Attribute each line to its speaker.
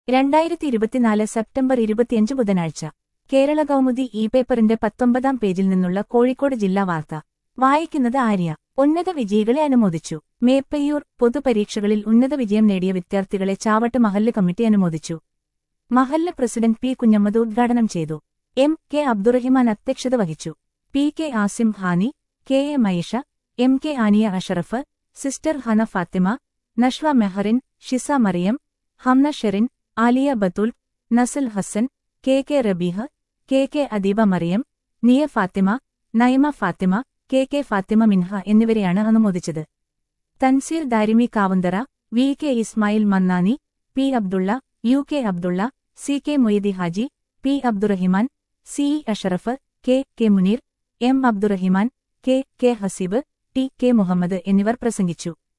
Speaker 1: രണ്ടായിരത്തി ഇരുപത്തിനാല് സെപ്റ്റംബർ ഇരുപത്തിയഞ്ച് ബുധനാഴ്ച കേരള കൗമുദി ഇ പേപ്പറിന്റെ പത്തൊമ്പതാം പേജിൽ നിന്നുള്ള കോഴിക്കോട് ജില്ലാ വാർത്ത വായിക്കുന്നത് ആര്യ ഉന്നത വിജയികളെ അനുമോദിച്ചു മേപ്പയ്യൂർ പൊതുപരീക്ഷകളിൽ ഉന്നത വിജയം നേടിയ വിദ്യാർത്ഥികളെ ചാവട്ട് മഹല്ല് കമ്മിറ്റി അനുമോദിച്ചു മഹല്ല് പ്രസിഡന്റ് പി കുഞ്ഞമ്മദ് ഉദ്ഘാടനം ചെയ്തു എം കെ അബ്ദുറഹിമാൻ അധ്യക്ഷത വഹിച്ചു P K Asim Hani K A Maisha M K Ania Ashraf sister Hana Fathima Nashwa Mehrin Shiza Mariyam Hamna Sherin Aliya Bathul Nasal Hasan K K Rabeeh K K Adeeba Mariyam Niya Fathima Naima Fathima K K Fathima Minha എന്നിവരെയാണ് അനുമോദിച്ചത് Tanseer Darimi Kavanthara V K Ismail Mannani P Abdulla U K Abdulla C K Moithi Haji P Abdurahiman C E Ashraf K K Muneer M Abdurahiman K K Haseeb T K Muhammad എന്നിവർ പ്രസംഗിച്ചു